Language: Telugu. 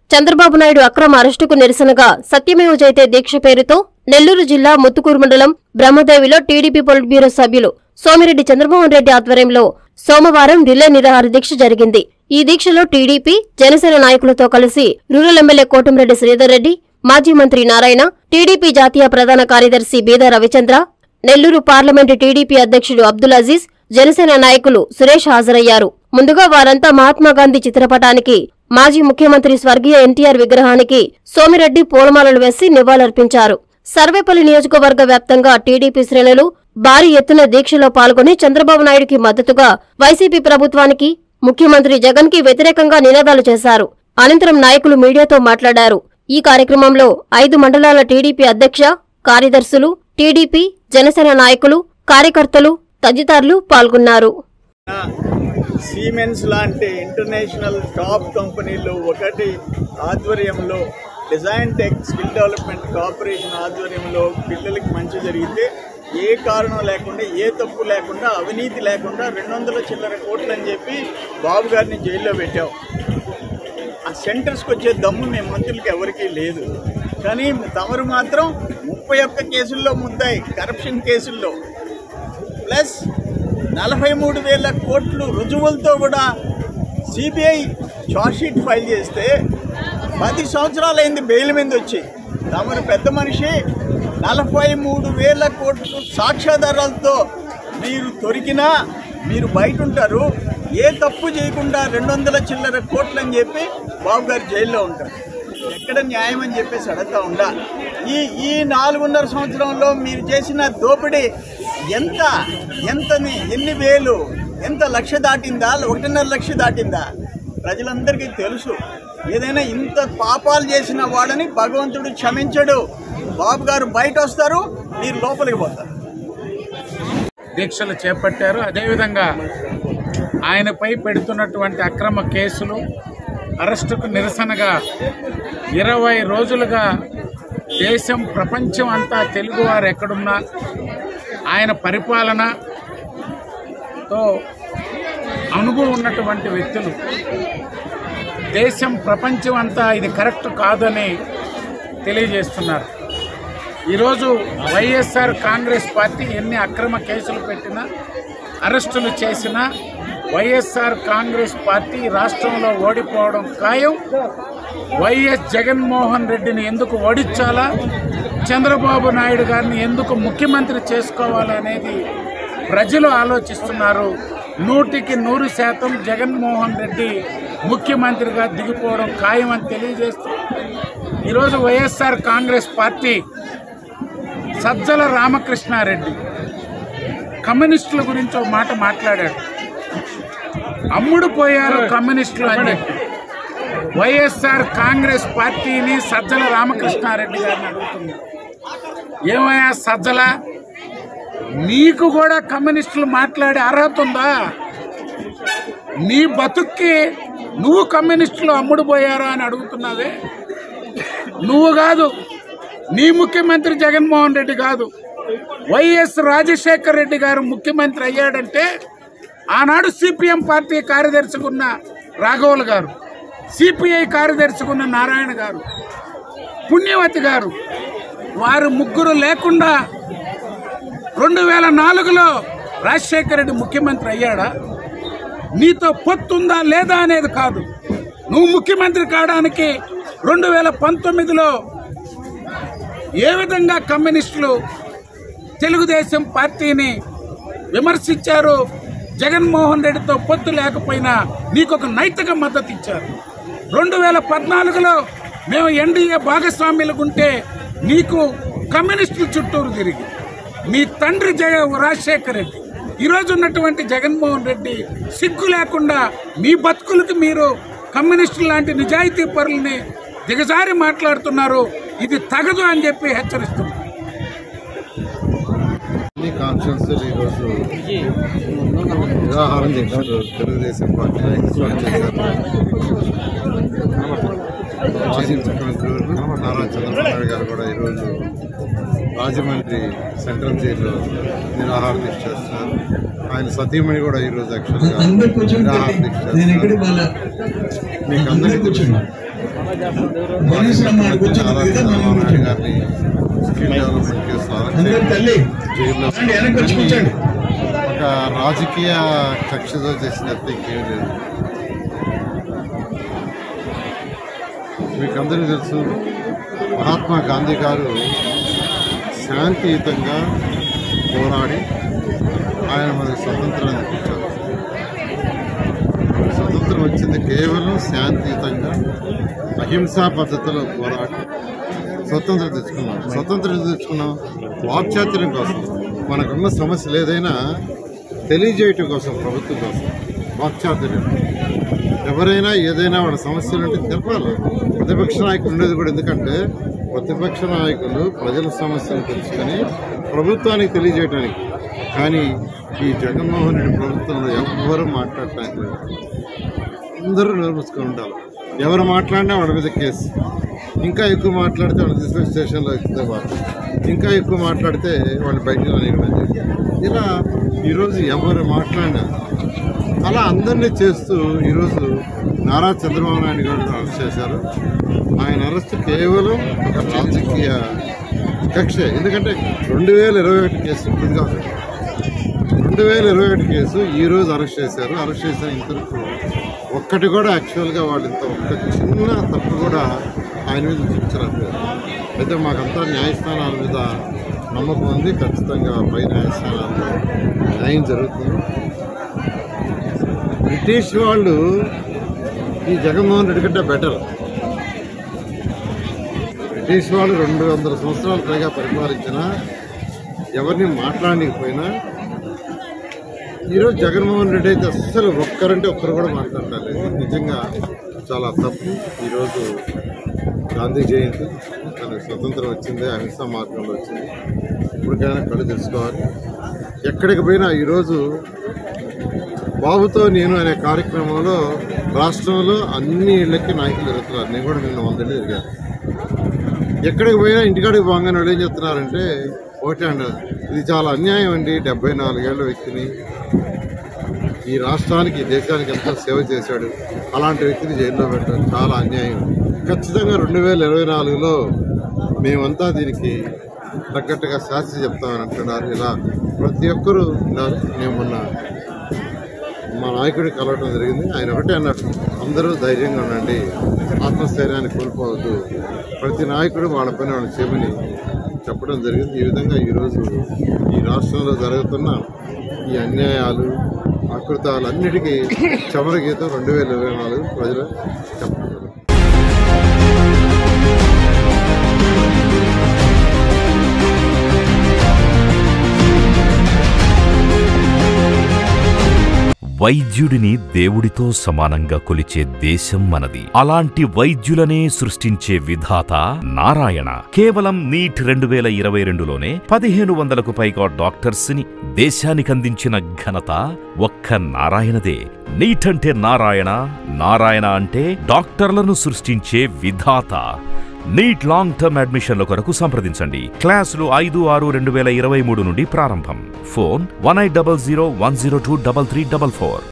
చంద్రబాబు నాయుడు అక్రమ అరెస్టుకు నిరసనగా సత్యమేవ జయతే దీక్ష పేరుతో నెల్లూరు జిల్లా ముత్తుకూరు మండలం బ్రహ్మదేవిలో టీడీపీ పొలిట్ బ్యూరో సభ్యులు సోమిరెడ్డి చంద్రమోహన్ రెడ్డి ఆధ్వర్యంలో సోమవారం రిలే నిరాహార దీక్ష జరిగింది ఈ దీక్షలో టీడీపీ జనసేన నాయకులతో కలిసి రూరల్ ఎమ్మెల్యే కోటంరెడ్డి శ్రీధర్ రెడ్డి మాజీ మంత్రి నారాయణ టీడీపీ జాతీయ ప్రధాన కార్యదర్శి బీద రవిచంద్ర నెల్లూరు పార్లమెంటు టీడీపీ అధ్యక్షుడు అబ్దుల్ అజీజ్ జనసేన నాయకులు సురేష్ హాజరయ్యారు ముందుగా వారంతా మహాత్మాగాంధీ చిత్రపటానికి మాజీ ముఖ్యమంత్రి స్వర్గీయ ఎన్టీఆర్ విగ్రహానికి సోమిరెడ్డి పూలమాలలు వేసి నివాళులర్పించారు సర్వేపల్లి నియోజకవర్గ వ్యాప్తంగా టీడీపీ శ్రేణులు భారీ ఎత్తున దీక్షలో పాల్గొని చంద్రబాబు నాయుడుకి మద్దతుగా వైసీపీ ప్రభుత్వానికి ముఖ్యమంత్రి జగన్ కి వ్యతిరేకంగా నినాదాలు చేశారు అనంతరం నాయకులు మీడియాతో మాట్లాడారు ఈ కార్యక్రమంలో ఐదు మండలాల టీడీపీ అధ్యక్ష కార్యదర్శులు టీడీపీ జనసేన నాయకులు కార్యకర్తలు తదితరులు పాల్గొన్నారు సీమెన్స్ లాంటి ఇంటర్నేషనల్ టాప్ కంపెనీలు ఒకటి ఆధ్వర్యంలో design tech skill development corporation ఆధ్వర్యంలో పిల్లలకి మంచి జరిగితే ఏ కారణం లేకుండా ఏ తప్పు లేకుండా అవినీతి లేకుండా రెండు వందల చిల్లర కోట్లు అని చెప్పి బాబు గారిని జైల్లో పెట్టాం ఆ సెంటర్స్కి వచ్చే దమ్ము మేము మంత్రులకి ఎవరికీ లేదు కానీ తమరు మాత్రం ముప్పై ఒక్క కేసుల్లో ముద్దాయి కరప్షన్ కేసుల్లో ప్లస్ నలభై మూడు వేల కోట్లు రుజువులతో కూడా సిబిఐ షీట్ ఫైల్ చేస్తే పది సంవత్సరాలైంది బెయిల్ మీద వచ్చి తమరు పెద్ద మనిషి నలభై మూడు వేల కోట్లు సాక్ష్యాధారాలతో మీరు దొరికినా మీరు బయట ఉంటారు ఏ తప్పు చేయకుండా రెండు వందల చిల్లర కోట్లు అని చెప్పి బాబు గారు జైల్లో ఉంటారు ఎక్కడ న్యాయం అని చెప్పేసి అడుగుతా ఉండా ఈ ఈ నాలుగున్నర సంవత్సరంలో మీరు చేసిన దోపిడీ ఎంత ఎంతని ఎన్ని వేలు ఎంత లక్ష దాటిందా ఒకటిన్నర లక్ష దాటిందా ప్రజలందరికీ తెలుసు ఏదైనా ఇంత పాపాలు చేసిన వాళ్ళని భగవంతుడు క్షమించడు బాబు గారు బయట వస్తారు మీరు లోపలికి పోతారు దీక్షలు చేపట్టారు అదేవిధంగా ఆయనపై పెడుతున్నటువంటి అక్రమ కేసులు అరెస్టుకు నిరసనగా ఇరవై రోజులుగా దేశం ప్రపంచం అంతా తెలుగువారు ఎక్కడున్నా ఆయన పరిపాలనతో అనుభవం ఉన్నటువంటి వ్యక్తులు దేశం ప్రపంచం అంతా ఇది కరెక్ట్ కాదని తెలియజేస్తున్నారు ఈరోజు వైఎస్ఆర్ కాంగ్రెస్ పార్టీ ఎన్ని అక్రమ కేసులు పెట్టినా అరెస్టులు చేసినా వైఎస్ఆర్ కాంగ్రెస్ పార్టీ రాష్ట్రంలో ఓడిపోవడం ఖాయం వైఎస్ జగన్మోహన్ రెడ్డిని ఎందుకు ఓడించాలా చంద్రబాబు నాయుడు గారిని ఎందుకు ముఖ్యమంత్రి చేసుకోవాలనేది ప్రజలు ఆలోచిస్తున్నారు నూటికి నూరు శాతం జగన్మోహన్ రెడ్డి ముఖ్యమంత్రిగా దిగిపోవడం ఖాయమని తెలియజేస్తూ ఈరోజు YSR Congress party Sajjala Ramakrishna Reddy కమ్యూనిస్టుల గురించి ఒక మాట మాట్లాడాడు అమ్ముడు పోయారు కమ్యూనిస్టులు అని చెప్పి వైఎస్ఆర్ కాంగ్రెస్ పార్టీని సజ్జల రామకృష్ణారెడ్డి గారిని అడుగుతుంది ఏమయ్యా సజ్జల నీకు కూడా కమ్యూనిస్టులు మాట్లాడే అర్హత ఉందా నీ బతుక్కి నువ్వు కమ్యూనిస్టులు అమ్ముడు పోయారా అని అడుగుతున్నావే నువ్వు కాదు నీ ముఖ్యమంత్రి జగన్మోహన్ రెడ్డి కాదు వైఎస్ రాజశేఖర రెడ్డి గారు ముఖ్యమంత్రి అయ్యాడంటే ఆనాడు సిపిఎం పార్టీ కార్యదర్శిగా ఉన్న రాఘవులు గారు సిపిఐ కార్యదర్శిగా ఉన్న నారాయణ గారు పుణ్యవతి గారు వారు ముగ్గురు లేకుండా రెండు వేల నాలుగులో రాజశేఖర రెడ్డి ముఖ్యమంత్రి అయ్యాడా నీతో పొత్తుందా లేదా అనేది కాదు నువ్వు ముఖ్యమంత్రి కావడానికి రెండు వేల పంతొమ్మిదిలో ఏ విధంగా కమ్యూనిస్టులు తెలుగుదేశం పార్టీని విమర్శించారు జగన్మోహన్ రెడ్డితో పొత్తు లేకపోయినా నీకు ఒక నైతిక మద్దతు ఇచ్చారు రెండు వేల పద్నాలుగులో మేము ఎన్డీఏ భాగస్వామ్యులుగుంటే నీకు కమ్యూనిస్టుల చుట్టూరు తిరిగి మీ తండ్రి జగ రాజశేఖర రెడ్డి ఈరోజు ఉన్నటువంటి జగన్మోహన్ రెడ్డి సిగ్గు లేకుండా మీ బతుకులకు మీరు కమ్యూనిస్టులు లాంటి నిజాయితీ పరుల్ని దిగజారి మాట్లాడుతున్నారు ఇది తగదు అని చెప్పి హెచ్చరిస్తున్నారు అన్ని కాన్ఫరెన్స్ ఈరోజు నిరాహారం చేశారు తెలుగుదేశం పార్టీ ఏర్పాటు చేశారు మాజీ ముఖ్యమంత్రి నారా చంద్రబాబు నాయుడు గారు కూడా ఈరోజు రాజమండ్రి సెంట్రల్ జైల్లో నిరాహార దీక్ష చేస్తున్నారు ఆయన సతీమణి కూడా ఈరోజు యాక్చువల్గా అందరు కూర్చోండి నిరాహార దీక్ష నేను ఎక్కడికి చేస్తున్నారు పోలే మీకు అందరూ అందరికీ కూర్చోండి తెలుసు గణేశ్వరమ్మ కూర్చొని నారా తిరిగితే చంద్రబాబు మనం నాయుడు గారిని స్కిల్ డెవలప్మెంట్ కేసులో అరెస్ట్ అందరూ చేసి తల్లి జైల్లో రండి, వెనక్కి వచ్చి కూర్చోండి. ఒక రాజకీయ కక్షతో చేసిన తప్ప ఇంకేం లేదు మీకు అందరికీ తెలుసు మహాత్మా గాంధీ గారు శాంతియుతంగా పోరాడి ఆయన మనకు స్వతంత్రాన్ని ఇప్పించారు స్వతంత్రం వచ్చింది కేవలం శాంతియుతంగా అహింసా పద్ధతిలో పోరాడి స్వతంత్రం తెచ్చుకున్నాం స్వతంత్రం తెచ్చుకున్నాం వాక్చాతుర్యం కోసం మనకున్న సమస్యలు ఏదైనా తెలియజేయటం కోసం ప్రభుత్వం కోసం వాక్చాతుర్యం ఎవరైనా ఏదైనా వాళ్ళ సమస్యలు ఉంటే తెలపాలి ప్రతిపక్ష నాయకులు ఉండేది కూడా ఎందుకంటే ప్రతిపక్ష నాయకులు ప్రజల సమస్యలు తెలుసుకొని ప్రభుత్వానికి తెలియజేయడానికి కానీ ఈ జగన్మోహన్ రెడ్డి ప్రభుత్వంలో ఎవ్వరూ మాట్లాడటానికి లేదు అందరూ నోరుముసుకొని ఉండాలి ఎవరు మాట్లాడినా వాళ్ళ మీద కేసు ఇంకా ఎక్కువ మాట్లాడితే వాళ్ళు తీసుకొని స్టేషన్లో ఎక్కితే వాళ్ళు ఇంకా ఎక్కువ మాట్లాడితే వాళ్ళు బయటకు రానివ్వడం జరిగింది ఇలా ఈరోజు ఎవరు మాట్లాడినా అలా అందరినీ చేస్తూ ఈరోజు నారా చంద్రబాబు నాయుడు గారు అరెస్ట్ చేశారు ఆయన అరెస్ట్ కేవలం ఒక రాజకీయ కక్ష ఎందుకంటే రెండు వేల ఇరవై ఒకటి కేసు ఇప్పుడు కాదు రెండు వేల ఇరవై ఒకటి కేసు ఈ రోజు అరెస్ట్ చేశారు అరెస్ట్ చేసిన ఇంతవరకు ఒక్కటి కూడా యాక్చువల్గా వాళ్ళు ఇంత ఒక్క చిన్న తప్పు కూడా ఆయన మీద చూపించలేదు అయితే మాకంతా న్యాయస్థానాల మీద నమ్మకం ఉంది ఖచ్చితంగా పై న్యాయస్థానాల్లో న్యాయం జరుగుతుంది బ్రిటిష్ వాళ్ళు ఈ జగన్మోహన్ రెడ్డి కంటే బెటర్ బ్రిటిష్ వాళ్ళు రెండు వందల సంవత్సరాల పైగా పరిపాలించినా ఎవరిని మాట్లాడలేకపోయినా ఈరోజు జగన్మోహన్ రెడ్డి అయితే అస్సలు ఒక్కరంటే ఒక్కరు కూడా మాట్లాడాలి నిజంగా చాలా తప్పు ఈరోజు గాంధీ జయంతి తనకు స్వతంత్రం వచ్చింది అహింసా మార్గంలో వచ్చింది ఇప్పటికైనా కళ్ళు తెలుసుకోవాలి ఎక్కడికి పోయినా ఈరోజు బాబుతో నేను అనే కార్యక్రమంలో రాష్ట్రంలో అన్ని ఇళ్ళకి నాయకులు తిరుగుతున్నారు నేను కూడా నిన్న వందేళ్ళు తిరిగాను ఎక్కడికి పోయినా ఇంటికాడికి పోగానే వాళ్ళు ఏం చెప్తున్నారంటే ఒకటే అండి ఇది చాలా అన్యాయం అండి డెబ్బై నాలుగేళ్ల వ్యక్తిని ఈ రాష్ట్రానికి ఈ దేశానికి ఎంతో సేవ చేశాడు అలాంటి వ్యక్తిని జైల్లో పెట్టడం చాలా అన్యాయం ఖచ్చితంగా రెండు వేల ఇరవై నాలుగులో మేమంతా దీనికి తగ్గట్టుగా శాస్త్రి చెప్తామని అంటున్నారు ఇలా ప్రతి ఒక్కరూ ఉన్నారు మేము మొన్న మా నాయకుడిని కలవటం జరిగింది ఆయన ఒకటే అన్నట్టు అందరూ ధైర్యంగా ఉండండి ఆత్మస్థైర్యాన్ని కోల్పోవద్దు ప్రతి నాయకుడు వాళ్ళ పని వాళ్ళు చేయమని చెప్పడం జరిగింది ఈ విధంగా ఈరోజు ఈ రాష్ట్రంలో జరుగుతున్న ఈ అన్యాయాలు అకృతాలు అన్నిటికీ చమర గీతం రెండు వేల ఇరవై నాలుగు ప్రజలు చెప్పడం జరిగింది. వైద్యుడిని దేవుడితో సమానంగా కొలిచే దేశం మనది అలాంటి వైద్యులనే సృష్టించే విధాత నారాయణ కేవలం నీట్ రెండు వేల ఇరవై రెండులోనే పదిహేను వందలకు పైగా డాక్టర్స్ ని దేశానికందించిన ఘనత ఒక్క నారాయణదే నీట్ అంటే నారాయణ నారాయణ అంటే డాక్టర్లను సృష్టించే విధాత నీట్ లాంగ్ టర్మ్ అడ్మిషన్ల కొరకు సంప్రదించండి క్లాసులు ఐదు ఆరు రెండు వేల ఇరవై మూడు నుండి ప్రారంభం phone one eight double zero one zero two double three double four